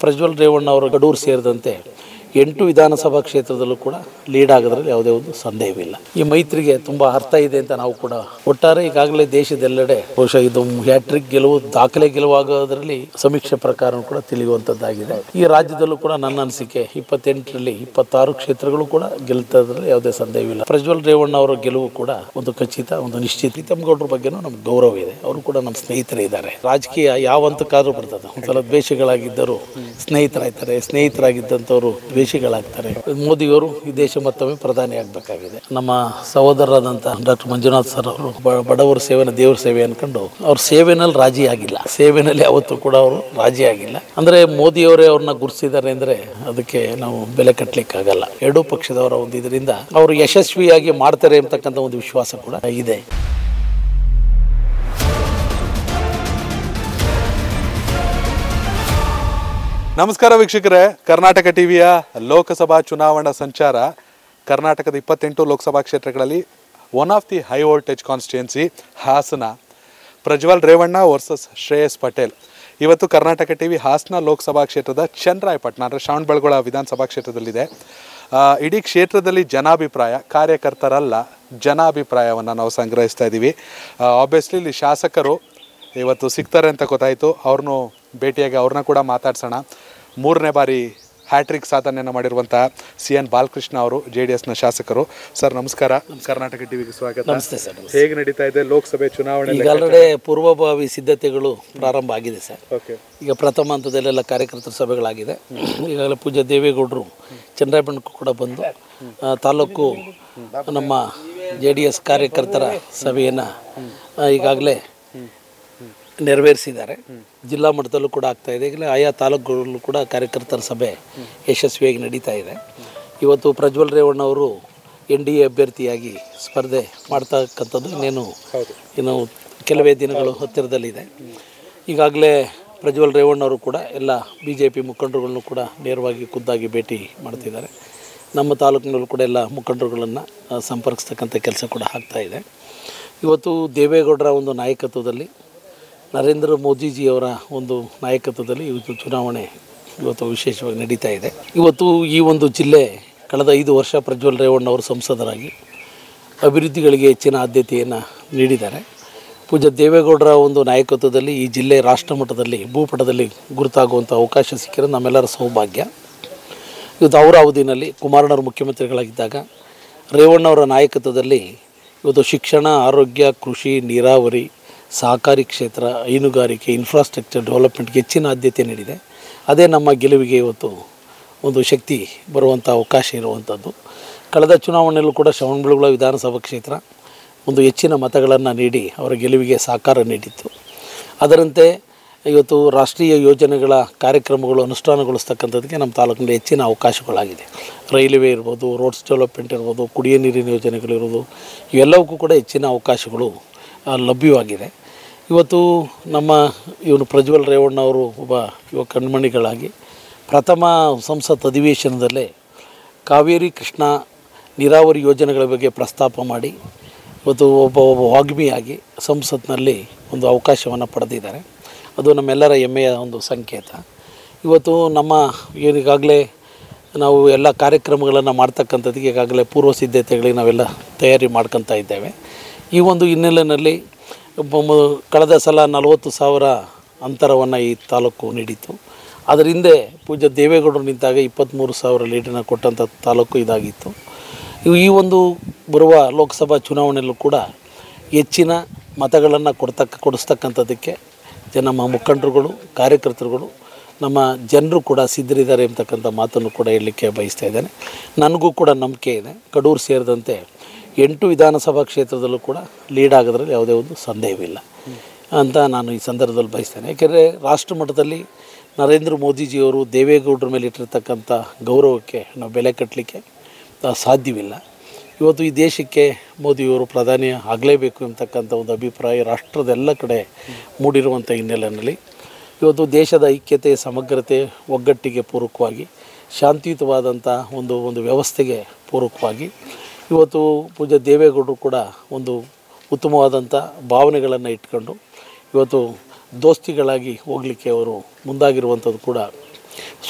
ಪ್ರಜ್ವಲ್ ರೇವಣ್ಣ ಅವರು ಗಡೂರು ಸೇರಿದಂತೆ ಎಂಟು ವಿಧಾನಸಭಾ ಕ್ಷೇತ್ರದಲ್ಲೂ ಕೂಡ ಲೀಡ್ ಆಗೋದ್ರಲ್ಲಿ ಯಾವುದೇ ಒಂದು ಸಂದೇಹವಿಲ್ಲ ಈ ಮೈತ್ರಿಗೆ ತುಂಬ ಅರ್ಥ ಇದೆ ಅಂತ ನಾವು ಕೂಡ ಒಟ್ಟಾರೆ ಈಗಾಗಲೇ ದೇಶದೆಲ್ಲೆಡೆ ಬಹುಶಃ ಇದು ಹ್ಯಾಟ್ರಿಕ್ ಗೆಲುವು ದಾಖಲೆ ಗೆಲುವಾಗೋದ್ರಲ್ಲಿ ಸಮೀಕ್ಷೆ ಪ್ರಕಾರ ಕೂಡ ತಿಳಿಯುವಂಥದ್ದಾಗಿದೆ ಈ ರಾಜ್ಯದಲ್ಲೂ ಕೂಡ ನನ್ನ ಅನಿಸಿಕೆ ಇಪ್ಪತ್ತೆಂಟರಲ್ಲಿ ಇಪ್ಪತ್ತಾರು ಕ್ಷೇತ್ರಗಳು ಕೂಡ ಗೆಲ್ತದ್ರಲ್ಲಿ ಯಾವುದೇ ಸಂದೇಹವಿಲ್ಲ ಪ್ರಜ್ವಲ್ ರೇವಣ್ಣ ಅವರ ಗೆಲುವು ಕೂಡ ಒಂದು ಖಚಿತ ಒಂದು ನಿಶ್ಚಿತ ಪ್ರೀತಮ್ಗೌಡ್ರ ಬಗ್ಗೆನೂ ನಮ್ಗೆ ಗೌರವ ಇದೆ ಅವರು ಕೂಡ ನಮ್ಮ ಸ್ನೇಹಿತರೇ ಇದ್ದಾರೆ ರಾಜಕೀಯ ಯಾವ ಹಂತಕ್ಕಾದ್ರೂ ಬರ್ತದೆ ಒಂದ್ಸಲ ದ್ವೇಷಗಳಾಗಿದ್ದರು ಸ್ನೇಹಿತರಾಗ್ತಾರೆ ಸ್ನೇಹಿತರಾಗಿದ್ದಂಥವ್ರು ದ್ವೇಷಿಗಳಾಗ್ತಾರೆ ಮೋದಿಯವರು ಈ ದೇಶ ಮತ್ತೊಮ್ಮೆ ಪ್ರಧಾನಿ ಆಗಬೇಕಾಗಿದೆ ನಮ್ಮ ಸಹೋದರರಾದಂಥ ಡಾಕ್ಟರ್ ಮಂಜುನಾಥ್ ಸರ್ ಅವರು ಬ- ಬಡವರ ಸೇವೆನ ದೇವರ ಸೇವೆ ಅನ್ಕೊಂಡು ಅವ್ರ ಸೇವೆನಲ್ಲಿ ರಾಜಿ ಆಗಿಲ್ಲ ಸೇವೆನಲ್ಲಿ ಯಾವತ್ತೂ ಕೂಡ ಅವರು ರಾಜಿ ಆಗಿಲ್ಲ ಅಂದರೆ ಮೋದಿಯವರೇ ಅವ್ರನ್ನ ಗುರುತಿಸಿದ್ದಾರೆ ಅಂದರೆ ಅದಕ್ಕೆ ನಾವು ಬೆಲೆ ಕಟ್ಟಲಿಕ್ಕಾಗಲ್ಲ ಎರಡೂ ಪಕ್ಷದವರ ಒಂದು ಇದರಿಂದ ಅವರು ಯಶಸ್ವಿಯಾಗಿ ಮಾಡ್ತಾರೆ ಅಂತಕ್ಕಂಥ ಒಂದು ವಿಶ್ವಾಸ ಕೂಡ ಇದೆ ನಮಸ್ಕಾರ ವೀಕ್ಷಕರೇ ಕರ್ನಾಟಕ ಟಿವಿಯ ಲೋಕಸಭಾ ಚುನಾವಣಾ ಸಂಚಾರ ಕರ್ನಾಟಕದ ಇಪ್ಪತ್ತೆಂಟು ಲೋಕಸಭಾ ಕ್ಷೇತ್ರಗಳಲ್ಲಿ one of the high voltage constituency Hassan Prajwal Revanna versus Shreyas Patel ಇವತ್ತು ಕರ್ನಾಟಕ ಟಿವಿ ಹಾಸನ ಲೋಕಸಭಾ ಕ್ಷೇತ್ರದ ಚನ್ನರಾಯಪಟ್ಟಣ ಅಂದರೆ ಶ್ರವಣಬೆಳಗೊಳ ವಿಧಾನಸಭಾ ಕ್ಷೇತ್ರದಲ್ಲಿದೆ ಆ, ಇಡೀ ಕ್ಷೇತ್ರದಲ್ಲಿ ಜನಾಭಿಪ್ರಾಯ ಕಾರ್ಯಕರ್ತರಲ್ಲ ಜನಾಭಿಪ್ರಾಯವನ್ನು ನಾವು ಸಂಗ್ರಹಿಸ್ತಾ ಇದ್ದೀವಿ ಆಬ್ವಿಯಸ್ಲಿ ಇಲ್ಲಿ ಶಾಸಕರು ಇವತ್ತು ಸಿಗ್ತಾರೆ ಅಂತ ಗೊತ್ತಾಯಿತು ಅವ್ರನ್ನೂ ಭೇಟಿಯಾಗಿ ಅವ್ರನ್ನ ಕೂಡ ಮಾತಾಡ್ಸೋಣ ಮೂರನೇ ಬಾರಿ ಹ್ಯಾಟ್ರಿಕ್ ಸಾಧನೆಯನ್ನು ಮಾಡಿರುವಂತಹ ಸಿ ಎನ್ ಬಾಲಕೃಷ್ಣ ಅವರು ಜೆ ಡಿ ಎಸ್ನ ಶಾಸಕರು ಸರ್ ನಮಸ್ಕಾರ ಕರ್ನಾಟಕ ಟಿವಿಗೆ ಸ್ವಾಗತ ನಮಸ್ತೆ ಸರ್ ಹೇಗೆ ನಡೀತಾ ಇದೆ ಲೋಕಸಭೆ ಚುನಾವಣೆ ಈಗ ಆಲ್ರೆಡಿ ಪೂರ್ವಭಾವಿ ಸಿದ್ಧತೆಗಳು ಪ್ರಾರಂಭ ಆಗಿದೆ ಸರ್ ಓಕೆ ಈಗ ಪ್ರಥಮ ಹಂತದಲ್ಲೆಲ್ಲ ಕಾರ್ಯಕರ್ತರ ಸಭೆಗಳಾಗಿದೆ ಈಗಾಗಲೇ ಪೂಜ್ಯ ದೇವೇಗೌಡರು ಚಂದ್ರಾಯಪಟ್ಟಣಕ್ಕೂ ಕೂಡ ಬಂದು ಆ, ತಾಲೂಕು ನಮ್ಮ ಜೆ ಡಿ ಎಸ್ ಕಾರ್ಯಕರ್ತರ ಸಭೆಯನ್ನು ಈಗಾಗಲೇ ನೆರವೇರಿಸಿದ್ದಾರೆ ಜಿಲ್ಲಾ ಮಟ್ಟದಲ್ಲೂ ಕೂಡ ಆಗ್ತಾ ಇದೆ ಈಗಲೇ ಆಯಾ ತಾಲೂಕುಗಳಲ್ಲೂ ಕೂಡ ಕಾರ್ಯಕರ್ತರ ಸಭೆ ಯಶಸ್ವಿಯಾಗಿ ನಡೀತಾ ಇದೆ ಇವತ್ತು ಪ್ರಜ್ವಲ್ ರೇವಣ್ಣ ಅವರು ಎನ್ ಡಿ ಎ ಅಭ್ಯರ್ಥಿಯಾಗಿ ಸ್ಪರ್ಧೆ ಮಾಡ್ತಕ್ಕಂಥದ್ದು ಇನ್ನೇನು ಇನ್ನು ಕೆಲವೇ ದಿನಗಳು ಹತ್ತಿರದಲ್ಲಿದೆ ಈಗಾಗಲೇ ಪ್ರಜ್ವಲ್ ರೇವಣ್ಣ ಅವರು ಕೂಡ ಎಲ್ಲ ಬಿ ಜೆ ಪಿ ಮುಖಂಡರುಗಳನ್ನು ಕೂಡ ನೇರವಾಗಿ ಖುದ್ದಾಗಿ ಭೇಟಿ ಮಾಡ್ತಿದ್ದಾರೆ ನಮ್ಮ ತಾಲೂಕಿನಲ್ಲೂ ಕೂಡ ಎಲ್ಲ ಮುಖಂಡರುಗಳನ್ನು ಆ, ಸಂಪರ್ಕಿಸ್ತಕ್ಕಂಥ ಕೆಲಸ ಕೂಡ ಆಗ್ತಾ ಇದೆ ಇವತ್ತು ದೇವೇಗೌಡರ ಒಂದು ನಾಯಕತ್ವದಲ್ಲಿ ನರೇಂದ್ರ ಮೋದಿಜಿಯವರ ಒಂದು ನಾಯಕತ್ವದಲ್ಲಿ ಇವತ್ತು ಚುನಾವಣೆ ಇವತ್ತು ವಿಶೇಷವಾಗಿ ನಡೀತಾ ಇದೆ ಇವತ್ತು ಈ ಒಂದು ಜಿಲ್ಲೆ ಕಳೆದ ಐದು ವರ್ಷ ಪ್ರಜ್ವಲ್ ರೇವಣ್ಣ ಅವರು ಸಂಸದರಾಗಿ ಅಭಿವೃದ್ಧಿಗಳಿಗೆ ಹೆಚ್ಚಿನ ಆದ್ಯತೆಯನ್ನು ನೀಡಿದ್ದಾರೆ ಪೂಜ್ಯ ದೇವೇಗೌಡರ ಒಂದು ನಾಯಕತ್ವದಲ್ಲಿ ಈ ಜಿಲ್ಲೆ ರಾಷ್ಟ್ರ ಮಟ್ಟದಲ್ಲಿ ಭೂಪಟದಲ್ಲಿ ಗುರುತಾಗುವಂಥ ಅವಕಾಶ ಸಿಕ್ಕಿರೋದು ನಮ್ಮೆಲ್ಲರ ಸೌಭಾಗ್ಯ ಇವತ್ತು ಅವರ ಅವಧಿನಲ್ಲಿ ಕುಮಾರಣ್ಣವರು ಮುಖ್ಯಮಂತ್ರಿಗಳಾಗಿದ್ದಾಗ ರೇವಣ್ಣವರ ನಾಯಕತ್ವದಲ್ಲಿ ಇವತ್ತು ಶಿಕ್ಷಣ ಆರೋಗ್ಯ ಕೃಷಿ ನೀರಾವರಿ ಸಹಕಾರಿ ಕ್ಷೇತ್ರ ಹೈನುಗಾರಿಕೆ ಇನ್ಫ್ರಾಸ್ಟ್ರಕ್ಚರ್ ಡೆವಲಪ್ಮೆಂಟ್ಗೆ ಹೆಚ್ಚಿನ ಆದ್ಯತೆ ನೀಡಿದೆ ಅದೇ ನಮ್ಮ ಗೆಲುವಿಗೆ ಇವತ್ತು ಒಂದು ಶಕ್ತಿ ಬರುವಂಥ ಅವಕಾಶ ಇರುವಂಥದ್ದು ಕಳೆದ ಚುನಾವಣೆಯಲ್ಲೂ ಕೂಡ ಶ್ರವಣಬೆಳಗೊಳ ವಿಧಾನಸಭಾ ಕ್ಷೇತ್ರ ಒಂದು ಹೆಚ್ಚಿನ ಮತಗಳನ್ನು ನೀಡಿ ಅವರ ಗೆಲುವಿಗೆ ಸಹಕಾರ ನೀಡಿತ್ತು ಅದರಂತೆ ಇವತ್ತು ರಾಷ್ಟ್ರೀಯ ಯೋಜನೆಗಳ ಕಾರ್ಯಕ್ರಮಗಳು ಅನುಷ್ಠಾನಗೊಳಿಸ್ತಕ್ಕಂಥದ್ದಕ್ಕೆ ನಮ್ಮ ತಾಲೂಕಿನಲ್ಲಿ ಹೆಚ್ಚಿನ ಅವಕಾಶಗಳಾಗಿದೆ ರೈಲ್ವೆ ಇರ್ಬೋದು ರೋಡ್ಸ್ ಡೆವಲಪ್ಮೆಂಟ್ ಇರ್ಬೋದು ಕುಡಿಯೋ ನೀರಿನ ಯೋಜನೆಗಳಿರ್ಬೋದು ಇವೆಲ್ಲವಕ್ಕೂ ಕೂಡ ಹೆಚ್ಚಿನ ಅವಕಾಶಗಳು ಆ, ಲಭ್ಯವಾಗಿದೆ ಇವತ್ತು ನಮ್ಮ ಇವನು ಪ್ರಜ್ವಲ್ ರೇವಣ್ಣ ಅವರು ಒಬ್ಬ ಯುವ ಕಣ್ಮಣಿಗಳಾಗಿ ಪ್ರಥಮ ಸಂಸತ್ ಅಧಿವೇಶನದಲ್ಲೇ ಕಾವೇರಿ ಕೃಷ್ಣ ನೀರಾವರಿ ಯೋಜನೆಗಳ ಬಗ್ಗೆ ಪ್ರಸ್ತಾಪ ಮಾಡಿ ಇವತ್ತು ಒಬ್ಬ ಒಬ್ಬ ವಾಗ್ಮಿಯಾಗಿ ಸಂಸತ್ನಲ್ಲಿ ಒಂದು ಅವಕಾಶವನ್ನು ಪಡೆದಿದ್ದಾರೆ ಅದು ನಮ್ಮೆಲ್ಲರ ಹೆಮ್ಮೆಯ ಒಂದು ಸಂಕೇತ ಇವತ್ತು ನಮ್ಮ ಈಗಾಗಲೇ ನಾವು ಎಲ್ಲ ಕಾರ್ಯಕ್ರಮಗಳನ್ನು ಮಾಡ್ತಕ್ಕಂಥದ್ದಕ್ಕೆ ಈಗಾಗಲೇ ಪೂರ್ವ ಸಿದ್ಧತೆಗಳಿಗೆ ನಾವೆಲ್ಲ ತಯಾರಿ ಮಾಡ್ಕೊತಾ ಇದ್ದೇವೆ ಈ ಒಂದು ಹಿನ್ನೆಲೆಯಲ್ಲಿ ಒಬ್ಬ ಮ- ಕಳೆದ ಸಲ ನಲವತ್ತು ಸಾವಿರ ಅಂತರವನ್ನು ಈ ತಾಲೂಕು ನೀಡಿತ್ತು ಅದರ ಹಿಂದೆ ಪೂಜ್ಯ ದೇವೇಗೌಡರು ನಿಂತಾಗ ಇಪ್ಪತ್ತ್ಮೂರು ಸಾವಿರ ಲೀಡರ್ನ ಕೊಟ್ಟಂಥ ತಾಲೂಕು ಇದಾಗಿತ್ತು ಇವು ಈ ಒಂದು ಬರುವ ಲೋಕಸಭಾ ಚುನಾವಣೆಯಲ್ಲೂ ಕೂಡ ಹೆಚ್ಚಿನ ಮತಗಳನ್ನು ಕೊಡ್ತಕ್ಕ ಕೊಡಿಸ್ತಕ್ಕಂಥದ್ದಕ್ಕೆ ಜನ ನಮ್ಮ ಮುಖಂಡರುಗಳು ಕಾರ್ಯಕರ್ತರುಗಳು ನಮ್ಮ ಜನರು ಕೂಡ ಸಿದ್ಧರಿದ್ದಾರೆ ಅಂತಕ್ಕಂಥ ಮಾತನ್ನು ಕೂಡ ಹೇಳಲಿಕ್ಕೆ ಬಯಸ್ತಾ ಇದ್ದೇನೆ ನನಗೂ ಕೂಡ ನಂಬಿಕೆ ಇದೆ ಕಡೂರು ಸೇರಿದಂತೆ ಎಂಟು ವಿಧಾನಸಭಾ ಕ್ಷೇತ್ರದಲ್ಲೂ ಕೂಡ ಲೀಡ್ ಆಗೋದ್ರಲ್ಲಿ ಯಾವುದೇ ಒಂದು ಸಂದೇಹವಿಲ್ಲ ಅಂತ ನಾನು ಈ ಸಂದರ್ಭದಲ್ಲಿ ಬಯಸ್ತೇನೆ ಯಾಕೆಂದರೆ ರಾಷ್ಟ್ರ ಮಟ್ಟದಲ್ಲಿ ನರೇಂದ್ರ ಮೋದಿಜಿಯವರು ದೇವೇಗೌಡರ ಮೇಲೆ ಇಟ್ಟಿರ್ತಕ್ಕಂಥ ಗೌರವಕ್ಕೆ ನಾವು ಬೆಲೆ ಕಟ್ಟಲಿಕ್ಕೆ ಆ, ಸಾಧ್ಯವಿಲ್ಲ ಇವತ್ತು ಈ ದೇಶಕ್ಕೆ ಮೋದಿಯವರು ಪ್ರಧಾನಿ ಆಗಲೇಬೇಕು ಎಂಬತಕ್ಕಂಥ ಒಂದು ಅಭಿಪ್ರಾಯ ರಾಷ್ಟ್ರದ ಎಲ್ಲ ಕಡೆ ಮೂಡಿರುವಂಥ ಹಿನ್ನೆಲೆಯಲ್ಲಿ ಇವತ್ತು ದೇಶದ ಐಕ್ಯತೆ ಸಮಗ್ರತೆ ಒಗ್ಗಟ್ಟಿಗೆ ಪೂರಕವಾಗಿ ಶಾಂತಿಯುತವಾದಂಥ ಒಂದು ಒಂದು ವ್ಯವಸ್ಥೆಗೆ ಪೂರಕವಾಗಿ ಇವತ್ತು ಪೂಜ್ಯ ದೇವೇಗೌಡರು ಕೂಡ ಒಂದು ಉತ್ತಮವಾದಂಥ ಭಾವನೆಗಳನ್ನು ಇಟ್ಕೊಂಡು ಇವತ್ತು ದೋಸ್ತಿಗಳಾಗಿ ಹೋಗಲಿಕ್ಕೆ ಅವರು ಮುಂದಾಗಿರುವಂಥದ್ದು ಕೂಡ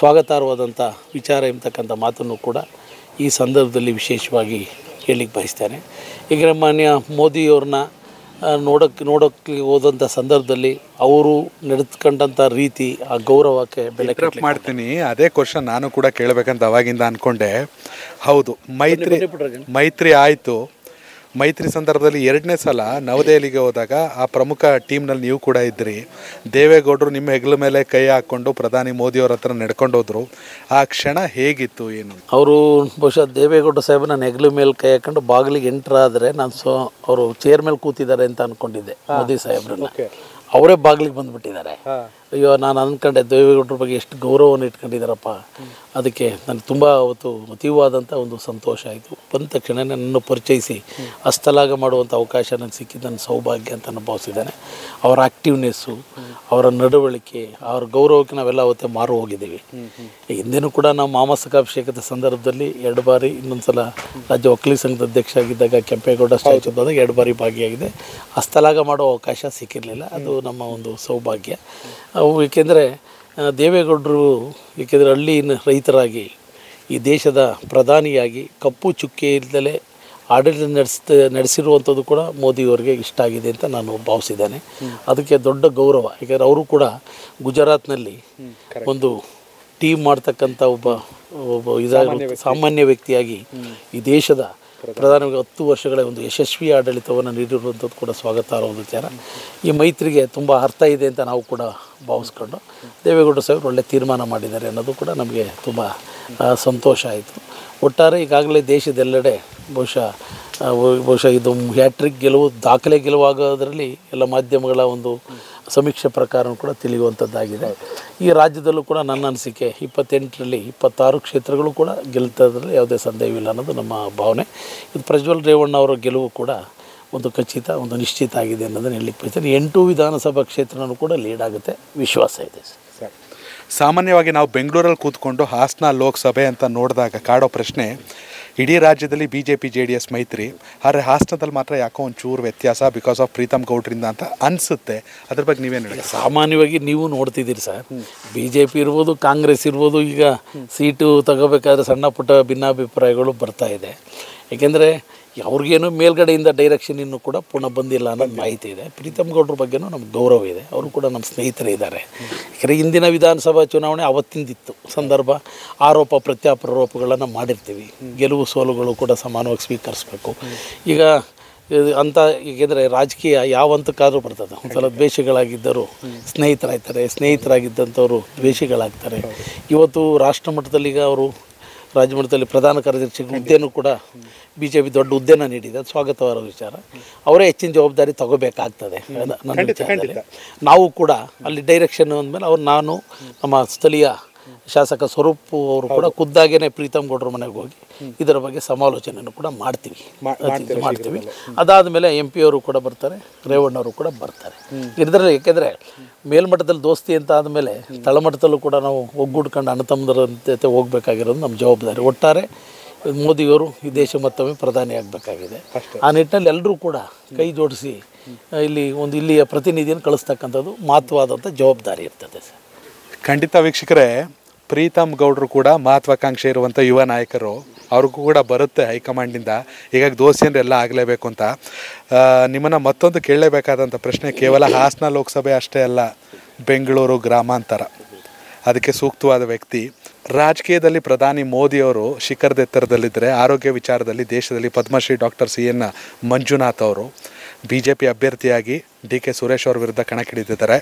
ಸ್ವಾಗತಾರ್ಹವಾದಂಥ ವಿಚಾರ ಎಂಬತಕ್ಕಂಥ ಮಾತನ್ನು ಕೂಡ ಈ ಸಂದರ್ಭದಲ್ಲಿ ವಿಶೇಷವಾಗಿ ಹೇಳಲಿಕ್ಕೆ ಬಯಸ್ತೇನೆ ಈಗ ಮಾನ್ಯ ಮೋದಿಯವ್ರನ್ನ ನೋಡೋಕ್ಕೆ ನೋಡೋಕ್ಕೆ ಹೋದಂಥ ಸಂದರ್ಭದಲ್ಲಿ ಅವರು ನಡೆದುಕೊಂಡಂಥ ರೀತಿ ಆ ಗೌರವಕ್ಕೆ ಬೆಲೆ ಇಂಟ್ರಪ್ಟ್ ಮಾಡ್ತೀನಿ ಅದೇ ಕ್ವಶನ್ ನಾನು ಕೂಡ ಕೇಳಬೇಕಂತ ಅವಾಗಿಂದ ಅನ್ಕೊಂಡೆ ಹೌದು ಮೈತ್ರಿ ಮೈತ್ರಿ ಆಯಿತು ಮೈತ್ರಿ ಸಂದರ್ಭದಲ್ಲಿ ಎರಡನೇ ಸಲ ನವದೆಹಲಿಗೆ ಹೋದಾಗ ಆ ಪ್ರಮುಖ ಟೀಮ್ನಲ್ಲಿ ನೀವು ಕೂಡ ಇದ್ರಿ ದೇವೇಗೌಡರು ನಿಮ್ಮ ಹೆಗಲ ಮೇಲೆ ಕೈ ಹಾಕ್ಕೊಂಡು ಪ್ರಧಾನಿ ಮೋದಿಯವ್ರ ಹತ್ರ ನಡ್ಕೊಂಡು ಹೋದ್ರು ಆ ಕ್ಷಣ ಹೇಗಿತ್ತು ಏನು ಅವರು ಬಹುಶಃ ದೇವೇಗೌಡ ಸಾಹೇಬನ ನೆಗಲು ಮೇಲೆ ಕೈ ಹಾಕೊಂಡು ಬಾಗಿಲಿಗೆ ಎಂಟ್ರ್ ಆದರೆ ನಾನು ಸೊ ಅವರು ಚೇರ್ ಮೇಲೆ ಕೂತಿದ್ದಾರೆ ಅಂತ ಅಂದ್ಕೊಂಡಿದ್ದೆ ಮೋದಿ ಸಾಹೇಬ್ರನ್ನ ಅವರೇ ಬಾಗಿಲಿಗೆ ಬಂದುಬಿಟ್ಟಿದ್ದಾರೆ ಅಯ್ಯೋ ನಾನು ಅಂದ್ಕೊಂಡೆ ದೇವೇಗೌಡರ ಬಗ್ಗೆ ಎಷ್ಟು ಗೌರವವನ್ನು ಇಟ್ಕೊಂಡಿದ್ದಾರಪ್ಪ ಅದಕ್ಕೆ ನನಗೆ ತುಂಬ ಅವತ್ತು ಅತೀವಾದಂಥ ಒಂದು ಸಂತೋಷ ಆಯಿತು ಬಂದ ತಕ್ಷಣ ನನ್ನನ್ನು ಪರಿಚಯಿಸಿ ಹಸ್ತಲಾಗ ಮಾಡುವಂಥ ಅವಕಾಶ ನನಗೆ ಸಿಕ್ಕಿದ್ದು ನನ್ನ ಸೌಭಾಗ್ಯ ಅಂತ ನಾನು ಭಾವಿಸಿದ್ದೇನೆ ಅವರ ಆ್ಯಕ್ಟಿವ್ನೆಸ್ಸು ಅವರ ನಡವಳಿಕೆ ಅವ್ರ ಗೌರವಕ್ಕೆ ನಾವೆಲ್ಲ ಅವತ್ತೇ ಮಾರು ಹೋಗಿದ್ದೀವಿ ಹಿಂದೆನೂ ಕೂಡ ನಾವು ಮಾಮಸಕಾಭಿಷೇಕದ ಸಂದರ್ಭದಲ್ಲಿ ಎರಡು ಬಾರಿ ಇನ್ನೊಂದು ಸಲ ರಾಜ್ಯ ವಕೀಲಿ ಸಂಘದ ಅಧ್ಯಕ್ಷ ಆಗಿದ್ದಾಗ ಕೆಂಪೇಗೌಡ ಸ್ಟ್ಯಾಚ್ಯೂ ಬಂದಾಗ ಎರಡು ಬಾರಿ ಭಾಗಿಯಾಗಿದೆ ಹಸ್ತಲಾಗ ಮಾಡೋ ಅವಕಾಶ ಸಿಕ್ಕಿರಲಿಲ್ಲ ಅದು ನಮ್ಮ ಒಂದು ಸೌಭಾಗ್ಯ ಅವು ಏಕೆಂದರೆ ದೇವೇಗೌಡರು ಏಕೆಂದರೆ ಹಳ್ಳಿನ ರೈತರಾಗಿ ಈ ದೇಶದ ಪ್ರಧಾನಿಯಾಗಿ ಕಪ್ಪು ಚುಕ್ಕೆ ಇಲ್ಲದಲೇ ಆಡಳಿತ ನಡೆಸ್ತ ನಡೆಸಿರುವಂಥದ್ದು ಕೂಡ ಮೋದಿಯವರಿಗೆ ಇಷ್ಟ ಆಗಿದೆ ಅಂತ ನಾನು ಭಾವಿಸಿದ್ದೇನೆ ಅದಕ್ಕೆ ದೊಡ್ಡ ಗೌರವ ಯಾಕೆಂದರೆ ಅವರು ಕೂಡ ಗುಜರಾತ್ನಲ್ಲಿ ಒಂದು ಟೀಮ್ ಮಾಡ್ತಕ್ಕಂಥ ಒಬ್ಬ ಒಬ್ಬ ಇದಾಗಿ ಸಾಮಾನ್ಯ ವ್ಯಕ್ತಿಯಾಗಿ ಈ ದೇಶದ ಪ್ರಧಾನವಾಗಿ ಹತ್ತು ವರ್ಷಗಳ ಒಂದು ಯಶಸ್ವಿ ಆಡಳಿತವನ್ನು ನೀಡಿರುವಂಥದ್ದು ಕೂಡ ಸ್ವಾಗತಾರ್ಹ ವಿಚಾರ ಈ ಮೈತ್ರಿಗೆ ತುಂಬ ಅರ್ಥ ಇದೆ ಅಂತ ನಾವು ಕೂಡ ಭಾವಿಸ್ಕೊಂಡು ದೇವೇಗೌಡ ಸಾಹೇಬರು ಒಳ್ಳೆ ತೀರ್ಮಾನ ಮಾಡಿದ್ದಾರೆ ಅನ್ನೋದು ಕೂಡ ನಮಗೆ ತುಂಬ ಆ, ಸಂತೋಷ ಆಯಿತು ಒಟ್ಟಾರೆ ಈಗಾಗಲೇ ದೇಶದೆಲ್ಲೆಡೆ ಬಹುಶಃ ಆ, ಬಹುಶಃ ಇದು ಹ್ಯಾಟ್ರಿಕ್ ಗೆಲುವು ದಾಖಲೆ ಗೆಲುವಾಗೋದರಲ್ಲಿ ಎಲ್ಲ ಮಾಧ್ಯಮಗಳ ಒಂದು ಸಮೀಕ್ಷೆ ಪ್ರಕಾರ ಕೂಡ ತಿಳಿಯುವಂಥದ್ದಾಗಿದೆ ಈ ರಾಜ್ಯದಲ್ಲೂ ಕೂಡ ನನ್ನ ಅನಿಸಿಕೆ ಇಪ್ಪತ್ತೆಂಟರಲ್ಲಿ ಇಪ್ಪತ್ತಾರು ಕ್ಷೇತ್ರಗಳು ಕೂಡ ಗೆಲ್ತದ್ರಲ್ಲಿ ಯಾವುದೇ ಸಂದೇಹವಿಲ್ಲ ಅನ್ನೋದು ನಮ್ಮ ಭಾವನೆ ಇದು ಪ್ರಜ್ವಲ್ ರೇವಣ್ಣ ಅವರ ಗೆಲುವು ಕೂಡ ಒಂದು ಖಚಿತ ಒಂದು ನಿಶ್ಚಿತ ಆಗಿದೆ ಅನ್ನೋದನ್ನು ಹೇಳಲಿಕ್ಕೆ ಬಯಸ್ತೇನೆ ಎಂಟು ವಿಧಾನಸಭಾ ಕ್ಷೇತ್ರನೂ ಕೂಡ ಲೀಡ್ ಆಗುತ್ತೆ ವಿಶ್ವಾಸ ಇದೆ ಸರ್ ಸಾಮಾನ್ಯವಾಗಿ ನಾವು ಬೆಂಗಳೂರಲ್ಲಿ ಕೂತ್ಕೊಂಡು ಹಾಸನ ಲೋಕಸಭೆ ಅಂತ ನೋಡಿದಾಗ ಕಾಡೋ ಪ್ರಶ್ನೆ ಇಡೀ ರಾಜ್ಯದಲ್ಲಿ B J P J D S ಮೈತ್ರಿ ಆದರೆ ಹಾಸನದಲ್ಲಿ ಮಾತ್ರ ಯಾಕೋ ಒಂಚೂರು ವ್ಯತ್ಯಾಸ ಬಿಕಾಸ್ ಆಫ್ ಪ್ರೀತಮ್ ಗೌಡ್ರಿಂದ ಅಂತ ಅನಿಸುತ್ತೆ ಅದ್ರ ಬಗ್ಗೆ ನೀವೇನು ಹೇಳಿ ಸಾಮಾನ್ಯವಾಗಿ ನೀವು ನೋಡ್ತಿದ್ದೀರಿ ಸರ್ ಬಿ ಜೆ ಪಿ ಇರ್ಬೋದು ಕಾಂಗ್ರೆಸ್ ಇರ್ಬೋದು ಈಗ ಸೀಟು ತಗೋಬೇಕಾದ್ರೆ ಸಣ್ಣ ಪುಟ್ಟ ಭಿನ್ನಾಭಿಪ್ರಾಯಗಳು ಬರ್ತಾ ಇದೆ ಏಕೆಂದರೆ ಅವ್ರಿಗೇನು ಮೇಲ್ಗಡೆಯಿಂದ ಡೈರೆಕ್ಷನ್ ಇನ್ನೂ ಕೂಡ ಪುನಃ ಬಂದಿಲ್ಲ ಅನ್ನೋದು ಮಾಹಿತಿ ಇದೆ ಪ್ರೀತಮ್ ಗೌಡ್ರ ಬಗ್ಗೆನೂ ನಮ್ಗೆ ಗೌರವ ಇದೆ ಅವರು ಕೂಡ ನಮ್ಮ ಸ್ನೇಹಿತರೇ ಇದ್ದಾರೆ ಯಾಕಂದರೆ ಇಂದಿನ ವಿಧಾನಸಭಾ ಚುನಾವಣೆ ಅವತ್ತಿಂದಿತ್ತು ಸಂದರ್ಭ ಆರೋಪ ಪ್ರತ್ಯಾರೋಪಗಳನ್ನು ಮಾಡಿರ್ತೀವಿ ಗೆಲುವು ಸೋಲುಗಳು ಕೂಡ ಸಮಾನವಾಗಿ ಸ್ವೀಕರಿಸಬೇಕು ಈಗ ಇದು ಅಂತ ಏಕೆಂದರೆ ರಾಜಕೀಯ ಯಾವ ಹಂತಕ್ಕಾದ್ರೂ ಬರ್ತದೆ ಒಂದ್ಸಲ ದ್ವೇಷಗಳಾಗಿದ್ದರು ಸ್ನೇಹಿತರಾಗ್ತಾರೆ ಸ್ನೇಹಿತರಾಗಿದ್ದಂಥವ್ರು ದ್ವೇಷಗಳಾಗ್ತಾರೆ ಇವತ್ತು ರಾಷ್ಟ್ರ ಮಟ್ಟದಲ್ಲಿ ಈಗ ಅವರು ರಾಜ್ಯ ಮಟ್ಟದಲ್ಲಿ ಪ್ರಧಾನ ಕಾರ್ಯದರ್ಶಿ ಹುದ್ದೆನೂ ಕೂಡ ಬಿ ಜೆ ಪಿ ದೊಡ್ಡ ಹುದ್ದೆನ ನೀಡಿದೆ ಅದು ಸ್ವಾಗತವಾದ ವಿಚಾರ ಅವರೇ ಹೆಚ್ಚಿನ ಜವಾಬ್ದಾರಿ ತಗೋಬೇಕಾಗ್ತದೆ ನನ್ನ ನನ್ನ ವಿಚಾರದಲ್ಲಿ. ನಾವು ಕೂಡ ಅಲ್ಲಿ ಡೈರೆಕ್ಷನ್ ಅಂದಮೇಲೆ ಅವ್ರು ನಾನು ನಮ್ಮ ಸ್ಥಳೀಯ ಶಾಸಕ ಸ್ವರೂಪ್ ಅವರು ಕೂಡ ಖುದ್ದಾಗೇನೆ ಪ್ರೀತಮ್ ಗೌಡ್ರ ಮನೆಗೆ ಹೋಗಿ ಇದರ ಬಗ್ಗೆ ಸಮಾಲೋಚನೆಯನ್ನು ಕೂಡ ಮಾಡ್ತೀವಿ ಅತಿ- ಮಾಡ್ತೀವಿ ಅದಾದ ಮೇಲೆ ಎಂ ಪಿ ಅವರು ಕೂಡ ಬರ್ತಾರೆ ರೇವಣ್ಣವರು ಕೂಡ ಬರ್ತಾರೆ ಇದರಲ್ಲಿ ಏಕೆಂದರೆ ಮೇಲ್ಮಟ್ಟದಲ್ಲಿ ದೋಸ್ತಿ ಅಂತ ಆದಮೇಲೆ ತಳಮಟ್ಟದಲ್ಲೂ ಕೂಡ ನಾವು ಒಗ್ಗೂಡ್ಕೊಂಡು ಅಣ್ಣ ತಮ್ಮದರ ಜೊತೆ ಹೋಗ್ಬೇಕಾಗಿರೋದು ನಮ್ಮ ಜವಾಬ್ದಾರಿ ಒಟ್ಟಾರೆ ಮೋದಿಯವರು ಈ ದೇಶ ಮತ್ತೊಮ್ಮೆ ಪ್ರಧಾನಿ ಆಗಬೇಕಾಗಿದೆ ಆ ನಿಟ್ಟಿನಲ್ಲಿ ಎಲ್ಲರೂ ಕೂಡ ಕೈ ಜೋಡಿಸಿ ಇಲ್ಲಿ ಒಂದು ಇಲ್ಲಿಯ ಪ್ರತಿನಿಧಿಯನ್ನು ಕಳಿಸ್ತಕ್ಕಂಥದ್ದು ಮಹತ್ವವಾದಂಥ ಜವಾಬ್ದಾರಿ ಇರ್ತದೆ ಸರ್ ಖಂಡಿತ ವೀಕ್ಷಕರೇ ಪ್ರೀತಮ್ ಗೌಡ್ರು ಕೂಡ ಮಹತ್ವಾಕಾಂಕ್ಷೆ ಇರುವಂಥ ಯುವ ನಾಯಕರು ಅವ್ರಿಗೂ ಕೂಡ ಬರುತ್ತೆ ಹೈಕಮಾಂಡಿಂದ ಹೀಗಾಗಿ ದೋಸ್ತಿಯನ್ರೆಲ್ಲ ಆಗಲೇಬೇಕು ಅಂತ ನಿಮ್ಮನ್ನು ಮತ್ತೊಂದು ಕೇಳಲೇಬೇಕಾದಂಥ ಪ್ರಶ್ನೆ ಕೇವಲ ಹಾಸನ ಲೋಕಸಭೆ ಅಷ್ಟೇ ಅಲ್ಲ ಬೆಂಗಳೂರು ಗ್ರಾಮಾಂತರ ಅದಕ್ಕೆ ಸೂಕ್ತವಾದ ವ್ಯಕ್ತಿ ರಾಜಕೀಯದಲ್ಲಿ ಪ್ರಧಾನಿ ಮೋದಿಯವರು ಶಿಖರದ ಎತ್ತರದಲ್ಲಿದ್ದರೆ ಆರೋಗ್ಯ ವಿಚಾರದಲ್ಲಿ ದೇಶದಲ್ಲಿ Padmashri doctor C N Manjunath ಅವರು ಬಿ ಜೆ ಪಿ ಅಭ್ಯರ್ಥಿಯಾಗಿ ಡಿ ಕೆ ಸುರೇಶ್ ಅವ್ರ ವಿರುದ್ಧ ಕಣಕ್ಕಿಳಿದಿದ್ದಾರೆ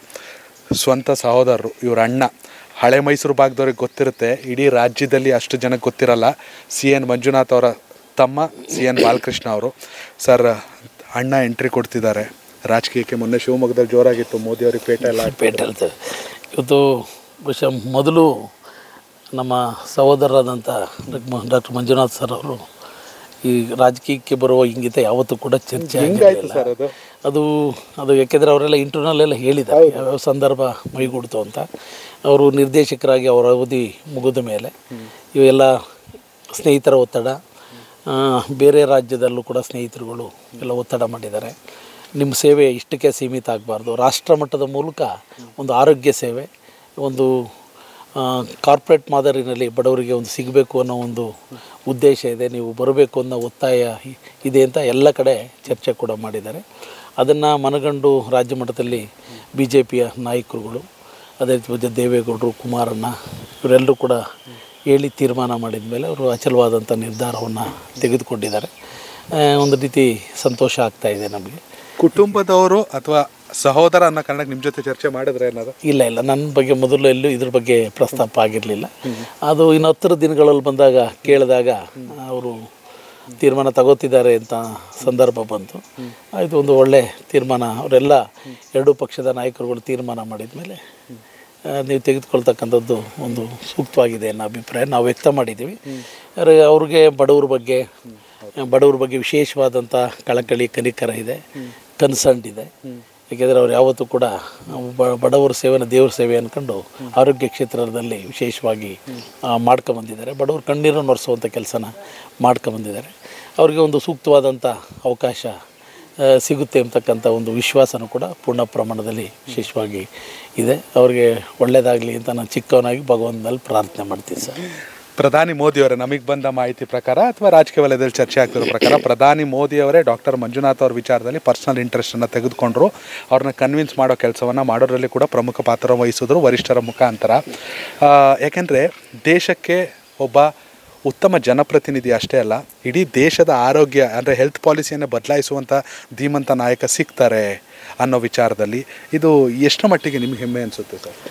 ಸ್ವಂತ ಸಹೋದರರು ಇವ್ರ ಅಣ್ಣ ಹಳೆ ಮೈಸೂರು ಭಾಗದವ್ರಿಗೆ ಗೊತ್ತಿರುತ್ತೆ ಇಡೀ ರಾಜ್ಯದಲ್ಲಿ ಅಷ್ಟು ಜನಕ್ಕೆ ಗೊತ್ತಿರಲ್ಲ ಸಿ ಎನ್ ಮಂಜುನಾಥ್ ಅವರ ತಮ್ಮ ಸಿ ಎನ್ ಬಾಲಕೃಷ್ಣ ಅವರು ಸರ್ ಅಣ್ಣ ಎಂಟ್ರಿ ಕೊಡ್ತಿದ್ದಾರೆ ರಾಜಕೀಯಕ್ಕೆ ಮೊನ್ನೆ ಶಿವಮೊಗ್ಗದಲ್ಲಿ ಜೋರಾಗಿತ್ತು ಮೋದಿ ಅವ್ರಿಗೆ ಪೇಟ ಎಲ್ಲ ಪೇಟೆ ಹೇಳ್ತೇವೆ ಇವತ್ತು ಬಹುಶಃ ಮೊದಲು ನಮ್ಮ ಸಹೋದರರಾದಂಥ ಡಾಕ್ಟರ್ ಮಂಜುನಾಥ್ ಸರ್ ಅವರು ಈ ರಾಜಕೀಯಕ್ಕೆ ಬರುವ ಇಂಗಿತ ಯಾವತ್ತೂ ಕೂಡ ಚರ್ಚೆ ಆಗಿರಲಿಲ್ಲ ಸರ್ ಅದು ಅದು ಅದು ಯಾಕೆಂದರೆ ಅವರೆಲ್ಲ ಇಂಟರ್ನಲ್ಲೆಲ್ಲ ಹೇಳಿದ್ದಾರೆ ಯಾವ್ಯಾವ ಸಂದರ್ಭ ಮೈಗೂಡ್ತು ಅಂತ ಅವರು ನಿರ್ದೇಶಕರಾಗಿ ಅವರ ಅವಧಿ ಮುಗಿದ ಮೇಲೆ ಇವೆಲ್ಲ ಸ್ನೇಹಿತರ ಒತ್ತಡ ಆ, ಬೇರೆ ರಾಜ್ಯದಲ್ಲೂ ಕೂಡ ಸ್ನೇಹಿತರುಗಳು ಎಲ್ಲ ಒತ್ತಡ ಮಾಡಿದ್ದಾರೆ ನಿಮ್ಮ ಸೇವೆ ಇಷ್ಟಕ್ಕೆ ಸೀಮಿತ ಆಗಬಾರ್ದು ರಾಷ್ಟ್ರ ಮಟ್ಟದ ಮೂಲಕ ಒಂದು ಆರೋಗ್ಯ ಸೇವೆ ಒಂದು ಕಾರ್ಪೊರೇಟ್ ಮಾದರಿನಲ್ಲಿ ಬಡವರಿಗೆ ಒಂದು ಸಿಗಬೇಕು ಅನ್ನೋ ಒಂದು ಉದ್ದೇಶ ಇದೆ ನೀವು ಬರಬೇಕು ಅನ್ನೋ ಒತ್ತಾಯ ಇ- ಇದೆ ಅಂತ ಎಲ್ಲ ಕಡೆ ಚರ್ಚೆ ಕೂಡ ಮಾಡಿದ್ದಾರೆ ಅದನ್ನು ಮನಗಂಡು ರಾಜ್ಯ ಮಟ್ಟದಲ್ಲಿ ಬಿ ಜೆ ಪಿಯ ನಾಯಕರುಗಳು ಅದೇ ರೀತಿ ದೇವೇಗೌಡರು ಕುಮಾರಣ್ಣ ಇವರೆಲ್ಲರೂ ಕೂಡ ಹೇಳಿ ತೀರ್ಮಾನ ಮಾಡಿದ ಮೇಲೆ ಅವರು ಅಚಲವಾದಂಥ ನಿರ್ಧಾರವನ್ನು ತೆಗೆದುಕೊಂಡಿದ್ದಾರೆ ಆ, ಒಂದು ರೀತಿ ಸಂತೋಷ ಆಗ್ತಾ ಇದೆ ನಮಗೆ ಕುಟುಂಬದವರು ಅಥವಾ ಸಹೋದರ ಅನ್ನೋ ಕಾರಣಕ್ಕೆ ನಿಮ್ಮ ಜೊತೆ ಚರ್ಚೆ ಮಾಡಿದ್ರೆ ಏನಾದ್ರು ಇಲ್ಲ ಇಲ್ಲ ನನ್ನ ಬಗ್ಗೆ ಮೊದಲು ಎಲ್ಲೂ ಇದ್ರ ಬಗ್ಗೆ ಪ್ರಸ್ತಾಪ ಆಗಿರಲಿಲ್ಲ ಅದು ಇನ್ನು ಹತ್ತರ ದಿನಗಳಲ್ಲಿ ಬಂದಾಗ ಕೇಳಿದಾಗ ಅವರು ತೀರ್ಮಾನ ತಗೋತಿದ್ದಾರೆ ಅಂತ ಸಂದರ್ಭ ಬಂತು ಆಯಿತು ಒಂದು ಒಳ್ಳೆ ತೀರ್ಮಾನ ಅವರೆಲ್ಲ ಎರಡೂ ಪಕ್ಷದ ನಾಯಕರುಗಳು ತೀರ್ಮಾನ ಮಾಡಿದ ಮೇಲೆ ನೀವು ತೆಗೆದುಕೊಳ್ತಕ್ಕಂಥದ್ದು ಒಂದು ಸೂಕ್ತವಾಗಿದೆ ಅನ್ನೋ ಅಭಿಪ್ರಾಯ ನಾವು ವ್ಯಕ್ತ ಮಾಡಿದ್ದೀವಿ ಆದರೆ ಅವ್ರಿಗೆ ಬಡವ್ರ ಬಗ್ಗೆ ಬಡವ್ರ ಬಗ್ಗೆ ವಿಶೇಷವಾದಂಥ ಕಳಕಳಿ ಕನಿಕರ ಇದೆ ಕನ್ಸರ್ನ್ ಇದೆ ಏಕೆಂದರೆ ಅವ್ರು ಯಾವತ್ತೂ ಕೂಡ ಬ- ಬಡವರ ಸೇವೆನ ದೇವ್ರ ಸೇವೆ ಅಂದ್ಕೊಂಡು ಆರೋಗ್ಯ ಕ್ಷೇತ್ರದಲ್ಲಿ ವಿಶೇಷವಾಗಿ ಆ, ಮಾಡ್ಕೊಂಬಂದಿದ್ದಾರೆ ಬಡವ್ರ ಕಣ್ಣೀರನ್ನು ಒರೆಸುವಂಥ ಕೆಲಸನ ಮಾಡ್ಕೊಂಬಂದಿದ್ದಾರೆ ಅವರಿಗೆ ಒಂದು ಸೂಕ್ತವಾದಂಥ ಅವಕಾಶ ಆ, ಸಿಗುತ್ತೆ ಅಂತಕ್ಕಂಥ ಒಂದು ವಿಶ್ವಾಸನೂ ಕೂಡ ಪೂರ್ಣ ಪ್ರಮಾಣದಲ್ಲಿ ವಿಶೇಷವಾಗಿ ಇದೆ ಅವರಿಗೆ ಒಳ್ಳೆಯದಾಗಲಿ ಅಂತ ನಾನು ಚಿಕ್ಕವನಾಗಿ ಭಗವಂತನಲ್ಲಿ ಪ್ರಾರ್ಥನೆ ಮಾಡ್ತೀನಿ ಸರ್ ಪ್ರಧಾನಿ ಮೋದಿಯವರೇ ನಮಗೆ ಬಂದ ಮಾಹಿತಿ ಪ್ರಕಾರ ಅಥವಾ ರಾಜಕೀಯ ವಲಯದಲ್ಲಿ ಚರ್ಚೆ ಆಗ್ತಿರೋ ಪ್ರಕಾರ ಪ್ರಧಾನಿ ಮೋದಿಯವರೇ ಡಾಕ್ಟರ್ ಮಂಜುನಾಥ್ ಅವ್ರ ವಿಚಾರದಲ್ಲಿ ಪರ್ಸನಲ್ ಇಂಟ್ರೆಸ್ಟನ್ನು ತೆಗೆದುಕೊಂಡ್ರು ಅವ್ರನ್ನ ಕನ್ವಿನ್ಸ್ ಮಾಡೋ ಕೆಲಸವನ್ನು ಮಾಡೋದ್ರಲ್ಲಿ ಕೂಡ ಪ್ರಮುಖ ಪಾತ್ರ ವಹಿಸಿದ್ರು ವರಿಷ್ಠರ ಮುಖಾಂತರ ಆ, ಯಾಕೆಂದರೆ ದೇಶಕ್ಕೆ ಒಬ್ಬ ಉತ್ತಮ ಜನಪ್ರತಿನಿಧಿ ಅಷ್ಟೇ ಅಲ್ಲ ಇಡೀ ದೇಶದ ಆರೋಗ್ಯ ಅಂದರೆ ಹೆಲ್ತ್ ಪಾಲಿಸಿಯನ್ನು ಬದಲಾಯಿಸುವಂಥ ಧೀಮಂತ ನಾಯಕ ಸಿಗ್ತಾರೆ ಅನ್ನೋ ವಿಚಾರದಲ್ಲಿ ಇದು ಎಷ್ಟು ಮಟ್ಟಿಗೆ ನಿಮ್ಗೆ ಹೆಮ್ಮೆ ಅನಿಸುತ್ತೆ ಸರ್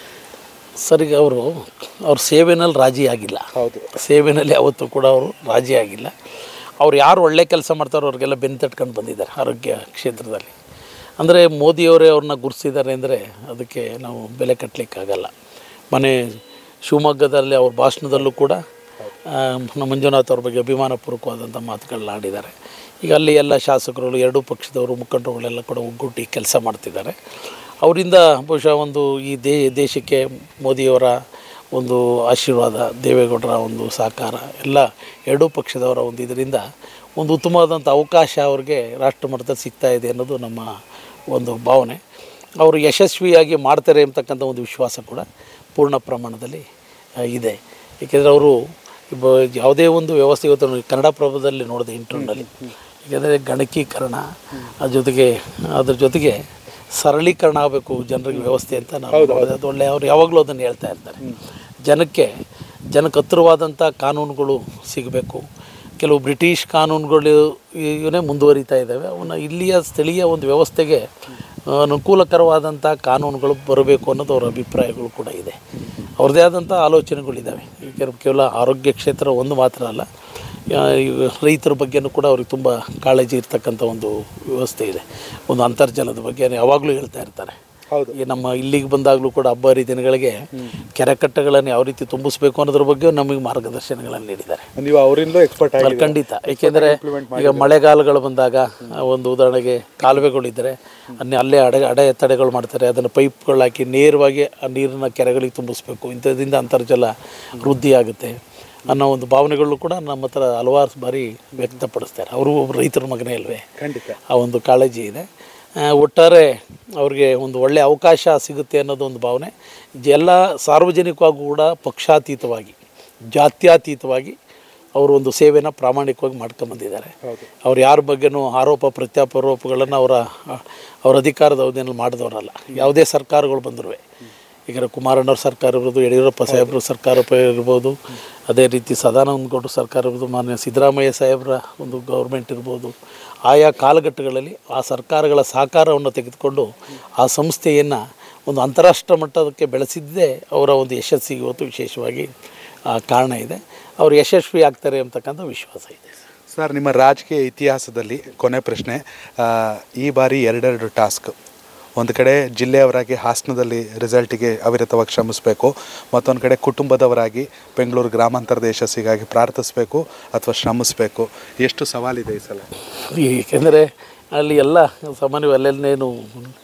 ಸರಿಗೆ ಅವರು ಅವ್ರ ಸೇವೆನಲ್ಲಿ ರಾಜಿ ಆಗಿಲ್ಲ ಹೌದು ಸೇವೆನಲ್ಲಿ ಯಾವತ್ತೂ ಕೂಡ ಅವರು ರಾಜಿ ಆಗಿಲ್ಲ ಅವ್ರು ಯಾರು ಒಳ್ಳೆ ಕೆಲಸ ಮಾಡ್ತಾರೋ ಅವ್ರಿಗೆಲ್ಲ ಬೆನ್ನು ತಟ್ಕೊಂಡು ಬಂದಿದ್ದಾರೆ ಆರೋಗ್ಯ ಕ್ಷೇತ್ರದಲ್ಲಿ ಅಂದರೆ ಮೋದಿಯವರೇ ಅವ್ರನ್ನ ಗುರುತಿಸಿದ್ದಾರೆ ಅಂದರೆ ಅದಕ್ಕೆ ನಾವು ಬೆಲೆ ಕಟ್ಟಲಿಕ್ಕಾಗಲ್ಲ ಮನೆ ಶಿವಮೊಗ್ಗದಲ್ಲಿ ಅವ್ರ ಭಾಷಣದಲ್ಲೂ ಕೂಡ ಆ, ನಮ್ಮ ಮಂಜುನಾಥ್ ಅವ್ರ ಬಗ್ಗೆ ಅಭಿಮಾನಪೂರ್ವಕವಾದಂಥ ಮಾತುಗಳನ್ನ ಆಡಿದ್ದಾರೆ ಈಗ ಅಲ್ಲಿ ಎಲ್ಲ ಶಾಸಕರುಗಳು ಎರಡೂ ಪಕ್ಷದವರು ಮುಖಂಡರುಗಳೆಲ್ಲ ಕೂಡ ಒಗ್ಗೂಟಿ ಕೆಲಸ ಮಾಡ್ತಿದ್ದಾರೆ ಅವರಿಂದ ಬಹುಶಃ ಒಂದು ಈ ದೇ ದೇಶಕ್ಕೆ ಮೋದಿಯವರ ಒಂದು ಆಶೀರ್ವಾದ ದೇವೇಗೌಡರ ಒಂದು ಸಹಕಾರ ಎಲ್ಲ ಎರಡೂ ಪಕ್ಷದವರ ಒಂದು ಇದರಿಂದ ಒಂದು ಉತ್ತಮವಾದಂಥ ಅವಕಾಶ ಅವ್ರಿಗೆ ರಾಷ್ಟ್ರ ಮಟ್ಟದಲ್ಲಿ ಸಿಗ್ತಾ ಇದೆ ಅನ್ನೋದು ನಮ್ಮ ಒಂದು ಭಾವನೆ ಅವರು ಯಶಸ್ವಿಯಾಗಿ ಮಾಡ್ತಾರೆ ಅಂತಕ್ಕಂಥ ಒಂದು ವಿಶ್ವಾಸ ಕೂಡ ಪೂರ್ಣ ಪ್ರಮಾಣದಲ್ಲಿ ಆ, ಇದೆ ಏಕೆಂದರೆ ಅವರು ಇಬ್ಬ ಯಾವುದೇ ಒಂದು ವ್ಯವಸ್ಥೆ ಇವತ್ತು ನಾನು ಕನ್ನಡ ಪ್ರಭದಲ್ಲಿ ನೋಡಿದೆ ಇಂಟರ್ನಲ್ಲಿ ಏಕೆಂದರೆ ಗಣಕೀಕರಣ ಅದ್ರ ಜೊತೆಗೆ ಅದ್ರ ಜೊತೆಗೆ ಸರಳೀಕರಣ ಆಗಬೇಕು ಜನರಿಗೆ ವ್ಯವಸ್ಥೆ ಅಂತ ನಾವು ನೋಡಿದೆ. ಅದು ಒಳ್ಳೆ ಅವ್ರು ಯಾವಾಗಲೂ ಅದನ್ನು ಹೇಳ್ತಾ ಇರ್ತಾರೆ ಜನಕ್ಕೆ ಜನಕ್ಕೆ ಹತ್ತಿರವಾದಂಥ ಕಾನೂನುಗಳು ಸಿಗಬೇಕು ಕೆಲವು ಬ್ರಿಟಿಷ್ ಕಾನೂನುಗಳು ಇವನೇ ಮುಂದುವರಿತಾ ಇದ್ದಾವೆ ಅವನ್ನ ಇಲ್ಲಿಯ ಸ್ಥಳೀಯ ಒಂದು ವ್ಯವಸ್ಥೆಗೆ ಆ, ಅನುಕೂಲಕರವಾದಂಥ ಕಾನೂನುಗಳು ಬರಬೇಕು ಅನ್ನೋದು ಅವರ ಅಭಿಪ್ರಾಯಗಳು ಕೂಡ ಇದೆ ಅವ್ರದ್ದೇ ಆದಂಥ ಆಲೋಚನೆಗಳಿದ್ದಾವೆ ಈಗ ಕೇವಲ ಆರೋಗ್ಯ ಕ್ಷೇತ್ರ ಒಂದು ಮಾತ್ರ ಅಲ್ಲ ಆ, ಈ ರೈತರ ಬಗ್ಗೆನೂ ಕೂಡ ಅವ್ರಿಗೆ ತುಂಬ ಕಾಳಜಿ ಇರ್ತಕ್ಕಂಥ ಒಂದು ವ್ಯವಸ್ಥೆ ಇದೆ ಒಂದು ಅಂತರ್ಜಲದ ಬಗ್ಗೆ ಯಾವಾಗಲೂ ಹೇಳ್ತಾ ಇರ್ತಾರೆ ಹೌದು. ಈ ನಮ್ಮ ಇಲ್ಲಿಗೆ ಬಂದಾಗಲೂ ಕೂಡ ಹಬ್ಬ ಹರಿದಿನಗಳಿಗೆ ಕೆರೆಕಟ್ಟೆಗಳನ್ನು ಯಾವ ರೀತಿ ತುಂಬಿಸ್ಬೇಕು ಅನ್ನೋದ್ರ ಬಗ್ಗೆ ನಮಗೆ ಮಾರ್ಗದರ್ಶನಗಳನ್ನು ನೀಡಿದ್ದಾರೆ ನೀವು ಅವರಿಂದಲೂ ಎಕ್ಸ್ಪರ್ಟ್ ಅದು ಖಂಡಿತ ಏಕೆಂದರೆ ಈಗ ಮಳೆಗಾಲಗಳು ಬಂದಾಗ ಆ, ಒಂದು ಉದಾಹರಣೆಗೆ ಕಾಲುವೆಗಳಿದ್ದರೆ ಅನ್ನೇ ಅಲ್ಲೇ ಅಡೆ ಅಡೆತಡೆಗಳು ಮಾಡ್ತಾರೆ ಅದನ್ನು ಪೈಪ್ಗಳು ಹಾಕಿ ನೇರವಾಗಿ ಆ ನೀರನ್ನ ಕೆರೆಗಳಿಗೆ ತುಂಬಿಸ್ಬೇಕು ಇಂಥದ್ರಿಂದ ಅಂತರ್ಜಲ ವೃದ್ಧಿ ಆಗುತ್ತೆ ಅನ್ನೋ ಒಂದು ಭಾವನೆಗಳು ಕೂಡ ನಮ್ಮ ಹತ್ರ ಹಲವಾರು ಬಾರಿ ವ್ಯಕ್ತಪಡಿಸ್ತಾರೆ ಅವರು ಒಬ್ಬ ರೈತರ ಮಗನೇ ಅಲ್ವೇ ಖಂಡಿತ ಆ ಒಂದು ಕಾಳಜಿ ಇದೆ ಆ, ಒಟ್ಟಾರೆ ಅವ್ರಿಗೆ ಒಂದು ಒಳ್ಳೆಯ ಅವಕಾಶ ಸಿಗುತ್ತೆ ಅನ್ನೋದು ಒಂದು ಭಾವನೆ ಎಲ್ಲ ಸಾರ್ವಜನಿಕವಾಗೂ ಕೂಡ ಪಕ್ಷಾತೀತವಾಗಿ ಜಾತ್ಯತೀತವಾಗಿ ಅವರು ಒಂದು ಸೇವೆನ ಪ್ರಾಮಾಣಿಕವಾಗಿ ಮಾಡ್ಕೊಂಬಂದಿದ್ದಾರೆ ಅವ್ರು ಯಾರ ಬಗ್ಗೆನೂ ಆರೋಪ ಪ್ರತ್ಯಾರೋಪಗಳನ್ನು ಅವರ ಅವರ ಅಧಿಕಾರದ ಅವಧಿಯಲ್ಲಿ ಮಾಡಿದವರಲ್ಲ ಯಾವುದೇ ಸರ್ಕಾರಗಳು ಬಂದರೂ ಈಗ ಕುಮಾರಣ್ಣವ್ರ ಸರ್ಕಾರ ಇರ್ಬೋದು ಯಡಿಯೂರಪ್ಪ ಸಾಹೇಬ್ರ ಸರ್ಕಾರ ಪ- ಇರ್ಬೋದು ಅದೇ ರೀತಿ ಸದಾನಂದ ಗೌಡ್ರ ಸರ್ಕಾರ ಇರ್ಬೋದು ಮಾನ್ಯ ಸಿದ್ದರಾಮಯ್ಯ ಸಾಹೇಬ್ರ ಒಂದು ಗೌರ್ಮೆಂಟ್ ಇರ್ಬೋದು ಆಯಾ ಕಾಲಘಟ್ಟಗಳಲ್ಲಿ ಆ ಸರ್ಕಾರಗಳ ಸಹಕಾರವನ್ನು ತೆಗೆದುಕೊಂಡು ಆ ಸಂಸ್ಥೆಯನ್ನು ಒಂದು ಅಂತಾರಾಷ್ಟ್ರ ಮಟ್ಟಕ್ಕೆ ಬೆಳೆಸಿದ್ದೇ ಅವರ ಒಂದು ಯಶಸ್ಸಿಗೆ ಇವತ್ತು ವಿಶೇಷವಾಗಿ ಆ, ಕಾರಣ ಇದೆ ಅವರು ಯಶಸ್ವಿ ಆಗ್ತಾರೆ ಅಂತಕ್ಕಂಥ ವಿಶ್ವಾಸ ಇದೆ ಸರ್ ನಿಮ್ಮ ರಾಜಕೀಯ ಇತಿಹಾಸದಲ್ಲಿ ಕೊನೆ ಪ್ರಶ್ನೆ ಆ, ಈ ಬಾರಿ ಎರಡೆರಡು ಟಾಸ್ಕ್ ಒಂದು ಕಡೆ ಜಿಲ್ಲೆಯವರಾಗಿ ಹಾಸನದಲ್ಲಿ ರಿಸಲ್ಟಿಗೆ ಅವಿರತವಾಗಿ ಶ್ರಮಿಸಬೇಕು ಮತ್ತೊಂದು ಕಡೆ ಕುಟುಂಬದವರಾಗಿ ಬೆಂಗಳೂರು ಗ್ರಾಮಾಂತರ ಯಶಸ್ಸಿಗಾಗಿ ಪ್ರಾರ್ಥಿಸಬೇಕು ಅಥವಾ ಶ್ರಮಿಸಬೇಕು ಎಷ್ಟು ಸವಾಲಿದೆ ಈ ಸಲ ಏಕೆಂದರೆ ಅಲ್ಲಿ ಎಲ್ಲ ಸಾಮಾನ್ಯವಾಗಿ ಅಲ್ಲೆಲ್ಲೇನು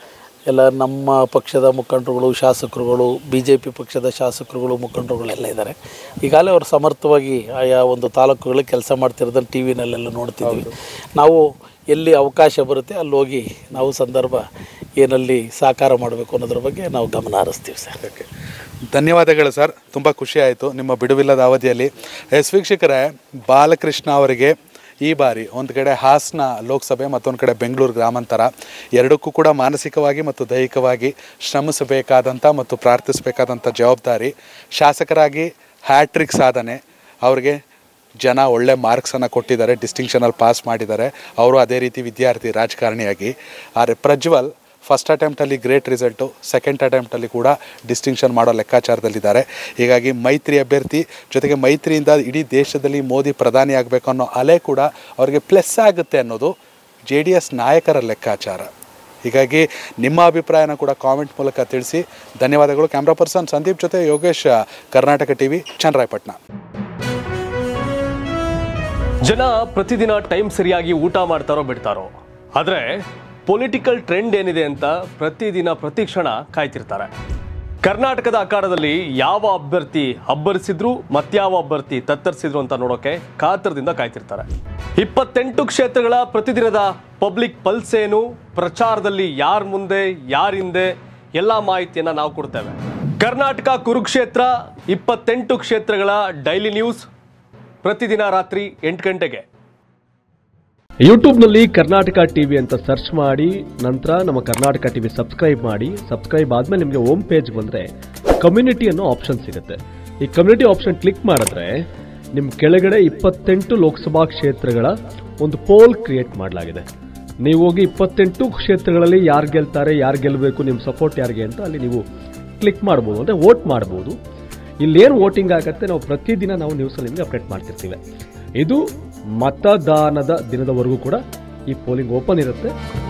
ಎಲ್ಲ ನಮ್ಮ ಪಕ್ಷದ ಮುಖಂಡರುಗಳು ಶಾಸಕರುಗಳು ಬಿ ಜೆ ಪಿ ಪಕ್ಷದ ಶಾಸಕರುಗಳು ಮುಖಂಡರುಗಳೆಲ್ಲ ಇದ್ದಾರೆ ಈಗಾಗಲೇ ಅವರು ಸಮರ್ಥವಾಗಿ ಆಯಾ ಒಂದು ತಾಲೂಕುಗಳಿಗೆ ಕೆಲಸ ಮಾಡ್ತಿರೋದನ್ನು ಟಿ ವಿನಲ್ಲೆಲ್ಲ ನೋಡ್ತಿದ್ವಿ ನಾವು ಎಲ್ಲಿ ಅವಕಾಶ ಬರುತ್ತೆ ಅಲ್ಲಿ ಹೋಗಿ ನಾವು ಸಂದರ್ಭ ಏನಲ್ಲಿ ಸಾಕಾರ ಮಾಡಬೇಕು ಅನ್ನೋದ್ರ ಬಗ್ಗೆ ನಾವು ಗಮನ ಹರಿಸ್ತೀವಿ ಸರ್ ಓಕೆ ಧನ್ಯವಾದಗಳು ಸರ್ ತುಂಬ ಖುಷಿ ಆಯಿತು ನಿಮ್ಮ ಬಿಡುವಿಲ್ಲದ ಅವಧಿಯಲ್ಲಿ ಎಸ್ ವೀಕ್ಷಕರೇ ಬಾಲಕೃಷ್ಣ ಅವರಿಗೆ ಈ ಬಾರಿ ಒಂದು ಕಡೆ ಹಾಸನ ಲೋಕಸಭೆ ಮತ್ತೊಂದು ಕಡೆ ಬೆಂಗಳೂರು ಗ್ರಾಮಾಂತರ ಎರಡಕ್ಕೂ ಕೂಡ ಮಾನಸಿಕವಾಗಿ ಮತ್ತು ದೈಹಿಕವಾಗಿ ಶ್ರಮಿಸಬೇಕಾದಂಥ ಮತ್ತು ಪ್ರಾರ್ಥಿಸಬೇಕಾದಂಥ ಜವಾಬ್ದಾರಿ ಶಾಸಕರಾಗಿ ಹ್ಯಾಟ್ರಿಕ್ ಸಾಧನೆ ಅವ್ರಿಗೆ ಜನ ಒಳ್ಳೆ ಮಾರ್ಕ್ಸನ್ನು ಕೊಟ್ಟಿದ್ದಾರೆ ಡಿಸ್ಟಿಂಕ್ಷನಲ್ಲಿ ಪಾಸ್ ಮಾಡಿದ್ದಾರೆ ಅವರು ಅದೇ ರೀತಿ ವಿದ್ಯಾರ್ಥಿ ರಾಜಕಾರಣಿಯಾಗಿ ಆದರೆ ಪ್ರಜ್ವಲ್ ಫಸ್ಟ್ ಅಟೆಂಪ್ಟಲ್ಲಿ ಗ್ರೇಟ್ ರಿಸಲ್ಟು ಸೆಕೆಂಡ್ ಅಟೆಂಪ್ಟಲ್ಲಿ ಕೂಡ ಡಿಸ್ಟಿಂಕ್ಷನ್ ಮಾಡೋ ಲೆಕ್ಕಾಚಾರದಲ್ಲಿದ್ದಾರೆ ಹೀಗಾಗಿ ಮೈತ್ರಿ ಅಭ್ಯರ್ಥಿ ಜೊತೆಗೆ ಮೈತ್ರಿಯಿಂದ ಇಡೀ ದೇಶದಲ್ಲಿ ಮೋದಿ ಪ್ರಧಾನಿ ಆಗಬೇಕು ಅನ್ನೋ ಅಲೆ ಕೂಡ ಅವರಿಗೆ ಪ್ಲಸ್ ಆಗುತ್ತೆ ಅನ್ನೋದು ಜೆ ಡಿ ಎಸ್ ನಾಯಕರ ಲೆಕ್ಕಾಚಾರ ಹೀಗಾಗಿ ನಿಮ್ಮ ಅಭಿಪ್ರಾಯನ ಕೂಡ ಕಾಮೆಂಟ್ ಮೂಲಕ ತಿಳಿಸಿ ಧನ್ಯವಾದಗಳು ಕ್ಯಾಮ್ರಾ ಪರ್ಸನ್ ಸಂದೀಪ್ ಜೊತೆ ಯೋಗೇಶ್ ಕರ್ನಾಟಕ ಟಿವಿ ಚನ್ನರಾಯಪಟ್ಟಣ ಜನ ಪ್ರತಿದಿನ ಟೈಮ್ ಸರಿಯಾಗಿ ಊಟ ಮಾಡ್ತಾರೋ ಬಿಡ್ತಾರೋ ಆದ್ರೆ ಪೊಲಿಟಿಕಲ್ ಟ್ರೆಂಡ್ ಏನಿದೆ ಅಂತ ಪ್ರತಿದಿನ ಪ್ರತಿ ಕ್ಷಣ ಕಾಯ್ತಿರ್ತಾರೆ ಕರ್ನಾಟಕದ ಅಖಾಡದಲ್ಲಿ ಯಾವ ಅಭ್ಯರ್ಥಿ ಅಬ್ಬರಿಸಿದ್ರು ಮತ್ಯಾವ ಅಭ್ಯರ್ಥಿ ತತ್ತರಿಸಿದ್ರು ಅಂತ ನೋಡೋಕೆ ಕಾತರದಿಂದ ಕಾಯ್ತಿರ್ತಾರೆ ಇಪ್ಪತ್ತೆಂಟು ಕ್ಷೇತ್ರಗಳ ಪ್ರತಿದಿನದ ಪಬ್ಲಿಕ್ ಪಲ್ಸ್ ಏನು ಪ್ರಚಾರದಲ್ಲಿ ಯಾರ ಮುಂದೆ ಯಾರ ಹಿಂದೆ ಎಲ್ಲ ಮಾಹಿತಿಯನ್ನ ನಾವು ಕೊಡ್ತೇವೆ ಕರ್ನಾಟಕ ಕುರುಕ್ಷೇತ್ರ ಇಪ್ಪತ್ತೆಂಟು ಕ್ಷೇತ್ರಗಳ ಡೈಲಿ ನ್ಯೂಸ್ ಪ್ರತಿದಿನ ರಾತ್ರಿ ಎಂಟು ಗಂಟೆಗೆ ಯೂಟ್ಯೂಬ್ನಲ್ಲಿ ಕರ್ನಾಟಕ ಟಿವಿ ಅಂತ ಸರ್ಚ್ ಮಾಡಿ ನಂತರ ನಮ್ಮ ಕರ್ನಾಟಕ ಟಿವಿ ಸಬ್ಸ್ಕ್ರೈಬ್ ಮಾಡಿ ಸಬ್ಸ್ಕ್ರೈಬ್ ಆದ್ಮೇಲೆ ನಿಮಗೆ ಹೋಮ್ ಪೇಜ್ ಬಂದರೆ ಕಮ್ಯುನಿಟಿ ಅನ್ನೋ ಆಪ್ಷನ್ ಸಿಗುತ್ತೆ ಈ ಕಮ್ಯುನಿಟಿ ಆಪ್ಷನ್ ಕ್ಲಿಕ್ ಮಾಡಿದ್ರೆ ನಿಮ್ಮ ಕೆಳಗಡೆ ಇಪ್ಪತ್ತೆಂಟು ಲೋಕಸಭಾ ಕ್ಷೇತ್ರಗಳ ಒಂದು ಪೋಲ್ ಕ್ರಿಯೇಟ್ ಮಾಡಲಾಗಿದೆ ನೀವು ಹೋಗಿ ಇಪ್ಪತ್ತೆಂಟು ಕ್ಷೇತ್ರಗಳಲ್ಲಿ ಯಾರು ಗೆಲ್ತಾರೆ ಯಾರು ಗೆಲ್ಲಬೇಕು ನಿಮ್ಮ ಸಪೋರ್ಟ್ ಯಾರಿಗೆ ಅಂತ ಅಲ್ಲಿ ನೀವು ಕ್ಲಿಕ್ ಮಾಡ್ಬೋದು ಅಂದರೆ ವೋಟ್ ಮಾಡ್ಬೋದು ಇಲ್ಲೇನು ವೋಟಿಂಗ್ ಆಗುತ್ತೆ ನಾವು ಪ್ರತಿದಿನ ನಾವು ನ್ಯೂಸಲ್ಲಿ ನಿಮಗೆ ಅಪ್ಡೇಟ್ ಮಾಡ್ತಿರ್ತೀವಿ ಇದು ಮತದಾನದ ದಿನದವರೆಗೂ ಕೂಡ ಈ ಪೋಲಿಂಗ್ ಓಪನ್ ಇರುತ್ತೆ